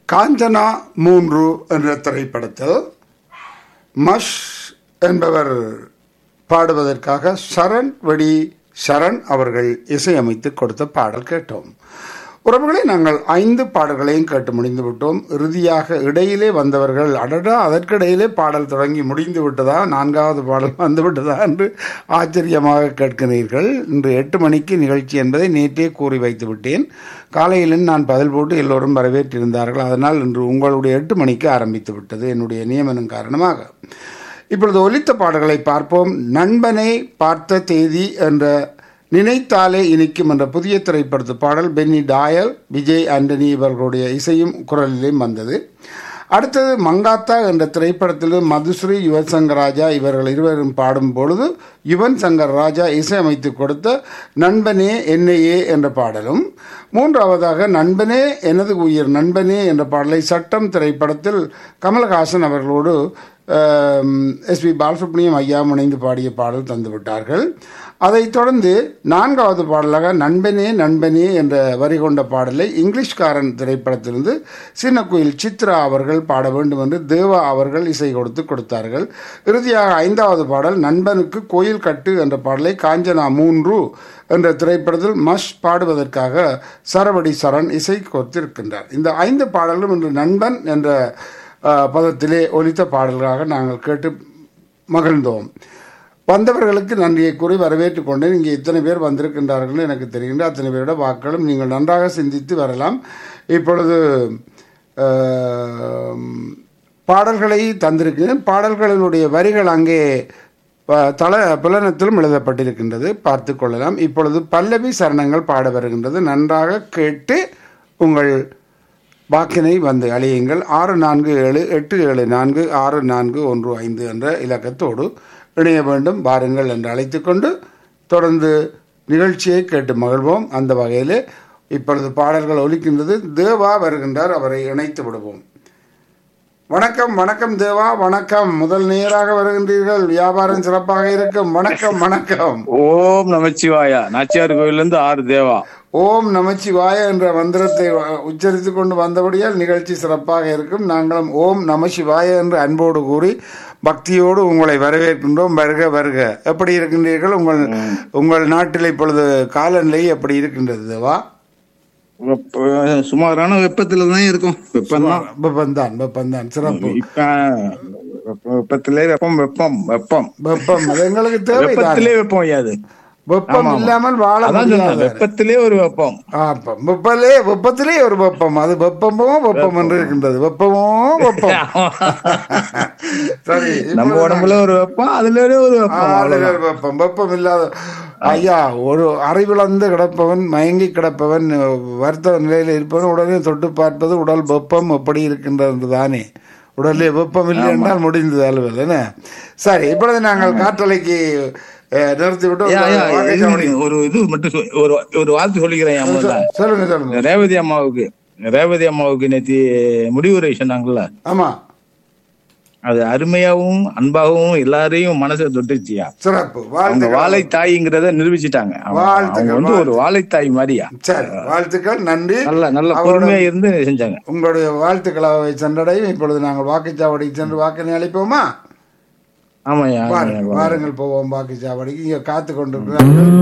காஞ்சனா மூன்று என்ற திரைப்படத்தில் மஷ் என்பவர் பாடுவதற்காக சரண் வெடி சரண் அவர்கள் இசையமைத்து கொடுத்த பாடல் கேட்டோம் உறவுகளை நாங்கள் ஐந்து பாடல்களையும் கேட்டு முடிந்து விட்டோம் இறுதியாக இடையிலே வந்தவர்கள் அடடா அதற்கிடையிலே பாடல் தொடங்கி முடிந்து விட்டதா நான்காவது பாடல் வந்து விட்டதா என்று ஆச்சரியமாக கேட்கிறீர்கள் இன்று எட்டு மணிக்கு நிகழ்ச்சி என்பதை நேற்றே கூறி வைத்து விட்டேன் காலையில் நான் பதில் போட்டு எல்லோரும் வரவேற்றிருந்தார்கள் அதனால் இன்று உங்களுடைய எட்டு மணிக்கு ஆரம்பித்து விட்டது என்னுடைய நியமனம் காரணமாக இப்பொழுது ஒலித்த பாடல்களை பார்ப்போம் நண்பனை பார்த்த தேதி என்ற நினைத்தாலே இனிக்கும் என்ற புதிய திரைப்படத்து பாடல் பென்னி டாயல் விஜய் ஆண்டனி இவர்களுடைய இசையும் குரலிலும் வந்தது அடுத்தது மங்காத்தா என்ற திரைப்படத்தில் மதுஸ்ரீ யுவன் சங்கர் ராஜா இவர்கள் இருவரும் பாடும் பொழுது யுவன் சங்கர் ராஜா இசையமைத்து கொடுத்த நண்பனே என்னையே என்ற பாடலும் மூன்றாவதாக நண்பனே எனது உயிர் நண்பனே என்ற பாடலை சட்டம் திரைப்படத்தில் கமல்ஹாசன் அவர்களோடு எஸ் பி பாலசுப்ரமணியம் ஐயா இணைந்து பாடிய பாடல் தந்துவிட்டார்கள் அதைத் தொடர்ந்து நான்காவது பாடலாக நண்பனே நண்பனே என்ற வரி கொண்ட பாடலை இங்கிலீஷ்காரன் திரைப்படத்திலிருந்து சின்ன கோயில் சித்ரா அவர்கள் பாட வேண்டும் என்று தேவா அவர்கள் இசை கொடுத்து கொடுத்தார்கள் இறுதியாக ஐந்தாவது பாடல் நண்பனுக்கு கோயில் கட்டு என்ற பாடலை காஞ்சனா மூன்று என்ற திரைப்படத்தில் மஷ் பாடுவதற்காக சரவடி சரண் இசை கொடுத்திருக்கின்றார் இந்த ஐந்து பாடல்களும் இன்று நண்பன் என்ற பதத்திலே ஒலித்த பாடல்களாக நாங்கள் கேட்டு மகிழ்ந்தோம் வந்தவர்களுக்கு நன்றியை கூறி வரவேற்றுக் கொண்டேன் இங்கே இத்தனை பேர் வந்திருக்கின்றார்கள் எனக்கு தெரிகின்ற அத்தனை பேரோட வாக்களும் நீங்கள் நன்றாக சிந்தித்து வரலாம் இப்பொழுது பாடல்களை தந்திருக்கிறேன் பாடல்களினுடைய வரிகள் அங்கே தல புலனத்திலும் எழுதப்பட்டிருக்கின்றது பார்த்து கொள்ளலாம் இப்பொழுது பல்லவி சரணங்கள் பாட வருகின்றது நன்றாக கேட்டு உங்கள் வாக்கினை வந்து அழியுங்கள் ஆறு நான்கு ஏழு எட்டு ஏழு நான்கு ஆறு நான்கு ஒன்று ஐந்து என்ற இலக்கத்தோடு இணைய வேண்டும் வாருங்கள் என்று அழைத்து கொண்டு தொடர்ந்து நிகழ்ச்சியை கேட்டு மகிழ்வோம் அந்த வகையில் இப்பொழுது பாடல்கள் ஒலிக்கின்றது தேவா வருகின்றார் அவரை இணைத்து விடுவோம் வணக்கம் வணக்கம் தேவா வணக்கம் முதல் நேராக வருகின்றீர்கள் வியாபாரம் சிறப்பாக இருக்கும் வணக்கம் வணக்கம் ஓம் நமச்சிவாயா நாச்சியார் கோயிலிருந்து ஆறு தேவா ஓம் நமச்சிவாய என்ற மந்திரத்தை உச்சரித்து கொண்டு வந்தபடியால் நிகழ்ச்சி சிறப்பாக இருக்கும் நாங்களும் ஓம் நமசிவாய என்று அன்போடு கூறி பக்தியோடு உங்களை வரவேற்கின்றோம் வருக வருக எப்படி இருக்கின்றீர்கள் உங்கள் உங்கள் நாட்டில் இப்பொழுது காலநிலை எப்படி இருக்கின்றது தேவா சுமாரான வெப்பத்துல தான் இருக்கும் வெப்பம் தான் வெப்பம்தான் வெப்பம்தான் சிறப்பு இப்ப வெப்பத்திலே வெப்பம் வெப்பம் வெப்பம் வெப்பம் அது எங்களுக்கு தேவை வெப்பத்திலே வெப்பம் ஐயாது வெப்பம் இல்லாமல் வாழ அதான் சொன்னேன் முடியாது வெப்பத்திலே ஒரு வெப்பம் ஆப்ப வெப்பலே வெப்பத்திலே ஒரு வெப்பம் அது வெப்பமோ வெப்பம் என்று இருக்கின்றது வெப்பமோ வெப்பம் சரி நம்ம இப்பொழுது உடம்புல ஒரு வெப்பம் அதுல ஒரு வெப்பம் ஆளுநர் வெப்பம் வெப்பம் இல்லாத ஐயா ஒரு அறிவிழந்து கிடப்பவன் மயங்கி கிடப்பவன் வருத்த நிலையில் இருப்பவன் உடனே தொட்டு பார்ப்பது உடல் வெப்பம் எப்படி இருக்கின்றது தானே உடலில் வெப்பம் இல்லை என்றால் முடிந்தது அலுவல் என்ன சரி இப்பொழுது நாங்கள் காற்றலைக்கு அஹ், நிறுத்தி விட்டு ஐயா, ஐயா, வாகை இருங்க, சாவடி- ஒரு இது மட்டும் சொல்- ஒரு ஒரு வாழ்த்து சொல்லிக்கிறேன் என் முதல்ல. சொல்லுங்க சொல்லுங்க ரேவதி அம்மாவுக்கு ரேவதி அம்மாவுக்கு நேத்தி முடிவுரை சொன்னாங்கல்ல ஆமா அது அருமையாவும் அன்பாகவும் எல்லாரையும் மனசை தொட்டுச்சியா சிறப்பு அவங்க வாழ்த்துக்கள் வாழை தாய்ங்கிறத நிரூபிச்சிட்டாங்க அவங்க வாழ்த்துக்கள், அவங்க வந்து ஒரு வாழை தாய் மாதிரியா சரி வாழ்த்துக்கள் நன்றி நல்ல நல்ல அவரோட- பொறுமையா இருந்து செஞ்சாங்க உங்களுடைய வாழ்த்துக்களை சென்றடையும் இப்பொழுது நாங்கள் வாக்குச்சாவடிக்கு சென்று வாக்கினை அளிப்போமா ஆமாய்யா வாருங்கள் ஆமாய்யா. வாருங்கள் போவோம் வாக்குச்சாவடிக்கு இங்க காத்து கொண்டிருக்கிறார்கள்